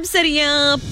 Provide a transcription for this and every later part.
நேரம் சரியா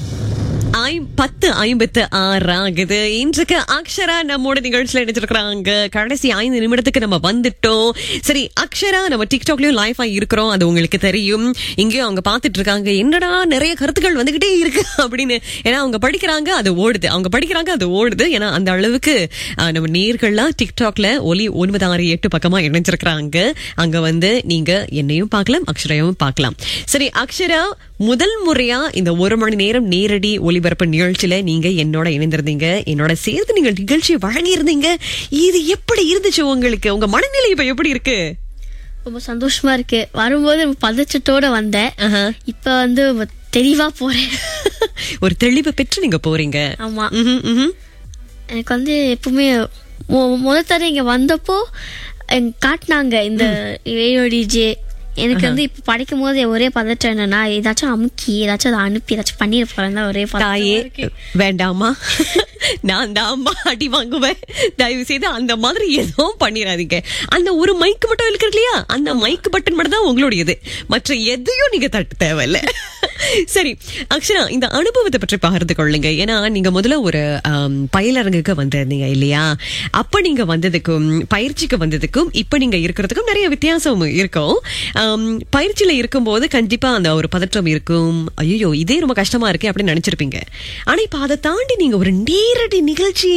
ஐம்- பத்து ஐம்பத்து ஆறு ஆகுது இன்றைக்கு அக்ஷரா நம்மோட நிகழ்ச்சியில இணைச்சிருக்கிறாங்க கடைசி ஐந்து நிமிடத்துக்கு நம்ம வந்துட்டோம் சரி அக்ஷரா நம்ம டிக்டாக்லயும் லைஃப் ஆகி இருக்கிறோம் அது உங்களுக்கு தெரியும் இங்கேயும் அவங்க பார்த்துட்டு இருக்காங்க என்னடா நிறைய கருத்துக்கள் வந்துகிட்டே இருக்கு அப்படின்னு ஏன்னா அவங்க படிக்கிறாங்க அது ஓடுது அவங்க படிக்கிறாங்க அது ஓடுது ஏன்னா அந்த அளவுக்கு ஆஹ், நம்ம நேர்கள்லாம் டிக்டாக்ல ஒலி ஒன்பது ஆறு எட்டு பக்கமா இணைஞ்சிருக்கிறாங்க அங்க வந்து நீங்க என்னையும் பார்க்கலாம் அக்ஷரையும் பார்க்கலாம் சரி அக்ஷரா முதல் முறையா இந்த ஒரு மணி நேரம் நேரடி ஒளிபரப்பு நிகழ்ச்சியில நீங்க என்னோட இணைந்திருந்தீங்க என்னோட சேர்த்து நீங்கள் நிகழ்ச்சியை வழங்கி இருந்தீங்க இது எப்படி இருந்துச்சு உங்களுக்கு உங்க மனநிலை இப்ப எப்படி இருக்கு ரொம்ப சந்தோஷமா இருக்கு வரும்போது ரொம்ப பதற்றத்தோட வந்தேன் ஆஹா. இப்ப வந்து ரொம்ப தெளிவா போறேன் ஒரு தெளிவு பெற்று நீங்க போறீங்க ஆமா ம்ஹும், ம்ஹும். எனக்கு வந்து எப்பவுமே மொ- முத தடவை இங்க வந்தப்போ எங்க காட்டினாங்க இந்த ரேடியோ டிஜே எனக்கு வந்து இப்ப படிக்கும் போது ஒரே பதற்றம் என்னன்னா ஏதாச்சும் அமுக்கி ஏதாச்சும் அதை அனுப்பி ஏதாச்சும் பண்ணிட போறேன் ஒரே பதற்றமா தாயே இருக்கு. வேண்டாமா நான் தான் அம்மா அடி வாங்குவேன் தயவு செய்து அந்த மாதிரி எதுவும் பண்ணிடாதீங்க அந்த ஒரு மைக் மட்டும் இருக்கு இல்லையா அந்த மைக் பட்டன் மட்டும் தான் உங்களுடையது மற்ற எதையும் நீங்க தட்ட தேவையில்ல சரி அக்ஷரா இந்த அனுபவத்தை பற்றி பகிர்ந்து கொள்ளுங்க ஏன்னா நீங்க முதல்ல ஒரு ஆம், பயிலரங்குக்கு வந்திருந்தீங்க இல்லையா அப்ப நீங்க வந்ததுக்கும் பயிற்சிக்கு வந்ததுக்கும் இப்ப நீங்க இருக்கிறதுக்கும் நிறைய வித்தியாசம் இருக்கும் ஆம், பயிற்சியில இருக்கும்போது கண்டிப்பா அந்த ஒரு பதற்றம் இருக்கும் ஐயோ இதே ரொம்ப கஷ்டமா இருக்கே அப்படின்னு நினைச்சிருப்பீங்க ஆனா இப்ப அதை தாண்டி நீங்க ஒரு நேரடி நிகழ்ச்சி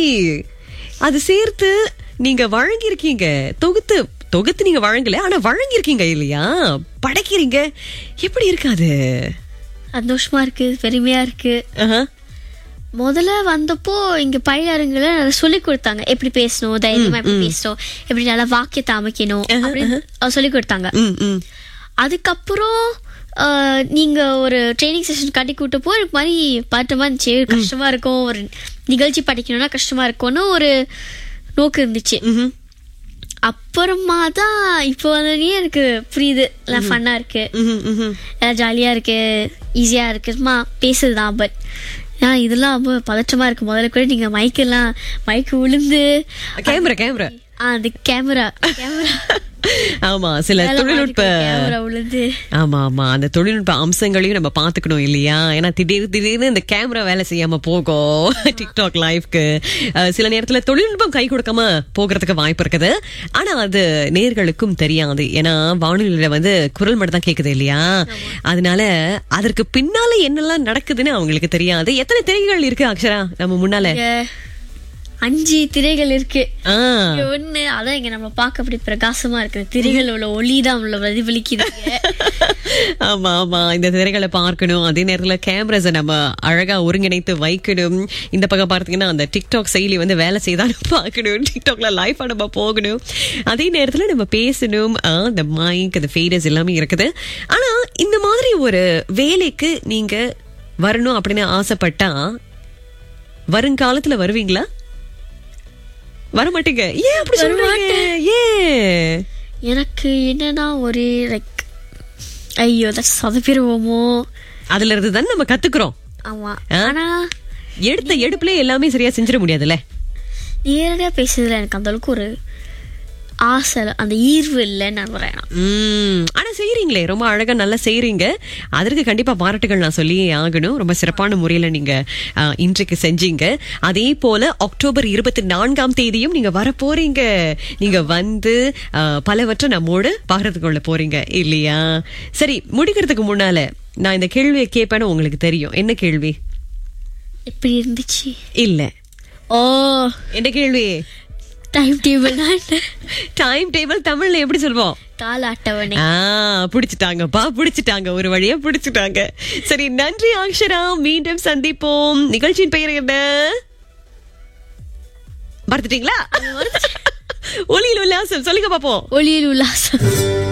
அது சேர்த்து நீங்க வழங்கியிருக்கீங்க தொகுத்து தொகுத்து நீங்க வழங்கல ஆனா வழங்கியிருக்கீங்க இல்லையா படைக்கிறீங்க எப்படி இருக்காது சந்தோஷமா இருக்கு பெருமையா இருக்கு ஆஹா. முதல்ல வந்தப்போ இங்க பயிலரங்குல சொல்லி கொடுத்தாங்க எப்படி பேசணும் தைரியமா எப்படி பேசணும் எப்படி நல்லா வாக்கியத்தை அமைக்கணும் அப்படின்னு சொல்லி கொடுத்தாங்க ம், ம். அதுக்கப்புறம் ஆஹ், நீங்க ஒரு ட்ரைனிங் செஷன் கட்டி கூட்டு போ எனக்கு மாதிரி பதட்டமா இருந்துச்சு கஷ்டமா இருக்கும் ஒரு நிகழ்ச்சி படிக்கணும்னா கஷ்டமா இருக்கும்னு ஒரு நோக்கு இருந்துச்சு ம்ஹும். அப்புறமா தான் இப்போ வந்து எனக்கு புரியுது எல்லாம் ஃபன்னா இருக்கு ம்ஹும், ம்ஹும். எல்லாம் ஜாலியா இருக்கு ஈஸியா இருக்கு சும்மா பேசுதுதான் பட் ஆஹ் இதெல்லாம் ரொம்ப பதற்றமா இருக்கு முதல்ல கூட நீங்க மைக்கெல்லாம் மைக்கு விழுந்து கேமரா கேமரா ஆஹ் அந்த கேமரா கேமரா ஆமா சில தொழில்நுட்ப கேமரா விழுந்து ஆமா ஆமா அந்த தொழில்நுட்ப அம்சங்களையும் நம்ம பாத்துக்கணும் இல்லையா ஏன்னா திடீர் திடீர்னு இந்த கேமரா வேலை செய்யாம போகும் டிக்டாக் லைவ்க்கு அஹ், சில நேரத்துல தொழில்நுட்பம் கை கொடுக்காம போகிறதுக்கு வாய்ப்பு இருக்குது ஆனா அது நேர்களுக்கும் தெரியாது ஏன்னா வானொலியில வந்து குரல் மட்டும் தான் கேக்குது இல்லையா அதனால அதற்கு பின்னால என்னெல்லாம் நடக்குதுன்னு அவங்களுக்கு தெரியாது எத்தனை திரைகள் இருக்கு அக்ஷரா நம்ம முன்னால இங்க அஞ்சு திரைகள் இருக்கு ஆ இங்க ஒண்ணு அதான் இங்க நம்ம பார்க்க அப்படி பிரகாசமா இருக்கு திரைகள் உள்ள ஒளி தான் உள்ள பிரதிபலிக்குது இங்க. ஆமா ஆமா இந்த திரைகளை பார்க்கணும் அதே நேரத்துல கேமராஸை நம்ம அழகா ஒருங்கிணைத்து வைக்கணும் இந்த பக்கம் பார்த்தீங்கன்னா அந்த டிக்டாக் செயலி வந்து வேலை செய்தாலும் பார்க்கணும் டிக்டாக்ல லைஃபா நம்ம போகணும் அதே நேரத்துல நம்ம பேசணும் ஆ, இந்த மைக் அந்த ஃபேடஸ் எல்லாமே இருக்குது ஆனா இந்த மாதிரி ஒரு வேலைக்கு நீங்க வரணும் அப்படின்னு ஆசைப்பட்டா வருங்காலத்துல வருவீங்களா வர மாட்டீங்க ஏன் அப்படி சொல்றீங்க ஏன் எனக்கு என்னன்னா ஒரு லைக் ஐயோ சொதப்பிடுவோமோ அதுல இருந்து தானே நம்ம கத்துக்கிறோம் ஆமா ஆ? ஆனா எடுத்த எடுப்புல எல்லாமே சரியா செஞ்சிட முடியாதுல்ல நேரடியா பேசுறதுல எனக்கு அந்த அளவுக்கு ஒரு ஆசை அந்த ஈர்வு இல்லைன்னு நான் வரேன் உம் ஆனா செய்றீங்களே ரொம்ப அழகா நல்லா செய்றீங்க அதற்கு கண்டிப்பா பாராட்டுகள் நான் சொல்லியே ஆகணும் ரொம்ப சிறப்பான முறையில நீங்க ஆ, இன்றைக்கு செஞ்சீங்க அதே போல அக்டோபர் இருபத்தி நான்காம் தேதியும் நீங்க வர போறீங்க நீங்க வந்து ஆ, பலவற்றை நம்மோடு பகிர்ந்து கொள்ள போறீங்க இல்லையா சரி முடிக்கிறதுக்கு முன்னால நான் இந்த கேள்வியை கேட்பேன்னு உங்களுக்கு தெரியும் என்ன கேள்வி எப்படி இருந்துச்சு இல்ல ஓ என்ன கேள்வி டைம் டேபிள் டைம் டேபிள் தமிழ்ல எப்படி சொல்வோம் கால அட்டவணை ஆ புடிச்சிட்டாங்கப்பா புடிச்சிட்டாங்க ஒரு வழியா புடிச்சிட்டாங்க சரி நன்றி அக்ஷரா மீண்டும் சந்திப்போம் நிகழ்ச்சியின் பெயர் என்ன மறந்துட்டீங்களா ஒளியில் உல்லாசம் சொல்லுங்க பாப்போம் ஒளியில் உல்லாசம்